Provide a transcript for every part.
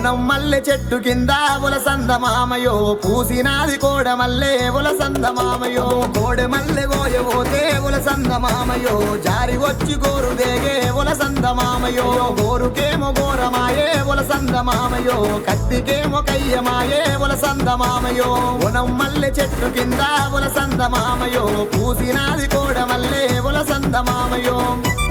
వనం మల్లె చెట్టు కింద ఉలసంద మామయో పూసినాది కోడ మల్లె ఉలసంద మామయో కోడె మల్లె గోయబోతే ఉలసంద మామయో జారి వచ్చి గోరు దేగే ఉలసంద మామయో గోరుకేమో గోరమాయే ఉలసంద మామయో కత్తికేమో కయ్యమాయే ఉలసంద మామయో వనం మల్లె చెట్టు కింద ఉలసంద మామయో పూసినాది కోడ మల్లె ఉలసంద మామయో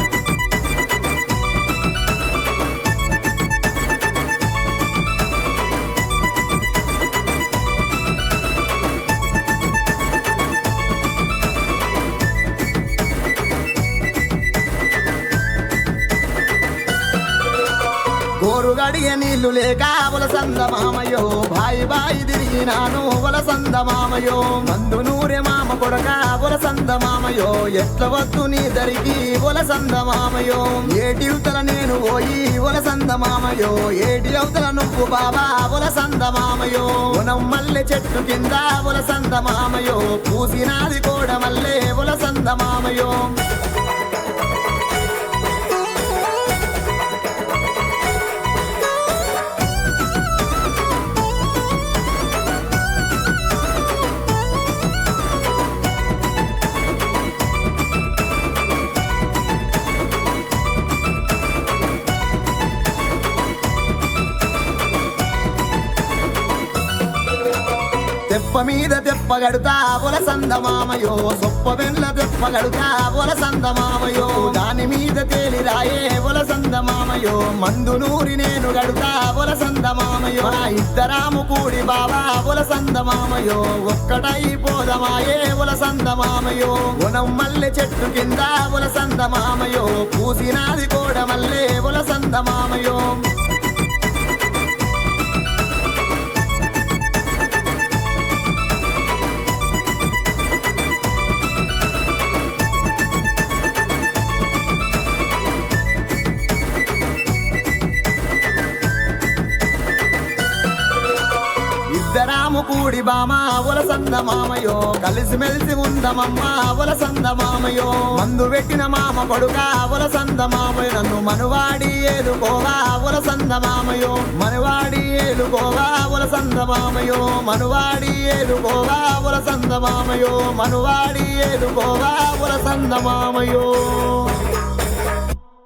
గోరుగడిగే నీళ్లు లేక వలసంద మామయో బాయి బాయి తిరిగినాను వలసంద మామయో మందు నూరె మామ కొడక వలసంద మామయో ఎట్ల వద్దు నీ దరికి వలసంద మామయో ఏటి ఉతల నేను పోయి వలసంద మామయో ఏటి అవతల నువ్వు బాబా వలసంద మామయో వనం మల్లె చెట్టు కింద వలసంద మామయో పూసినాది కోడ మల్లె వలసంద మామయో తెప్ప మీద తెప్పగడుతా వలసంద మామయో సొప్ప వెన్ల తెప్పగడుతా వలసంద మామయో దాని మీద తేలిరాయే వలసంద మామయో మందు నూరి నేను గడుతా వలసంద మామయో నా ఇద్దరాము కూడి బాబా వలసంద మామయో ఒక్కటై పోదమాయే వలసంద మామయో వనం మల్లె చెట్టు కింద వలసంద మామయో పూసినాది కోడ మల్లె వలసంద మామయో ఇద్దరాము కూడి బామ వలసంద మామయో కలిసి మెలిసి ఉందమమ్మ వలసంద మామయో మందు పెట్టిన మామ కొడుక వలసంద మామయ్య నన్ను మనువాడి ఏలుకోవా వలసంద మామయో మనువాడి ఏలుకోవా వలసంద మామయో మనువాడి ఏలుకోవా వలసంద మామయో మనువాడి ఏలుకోవా వలసంద మామయో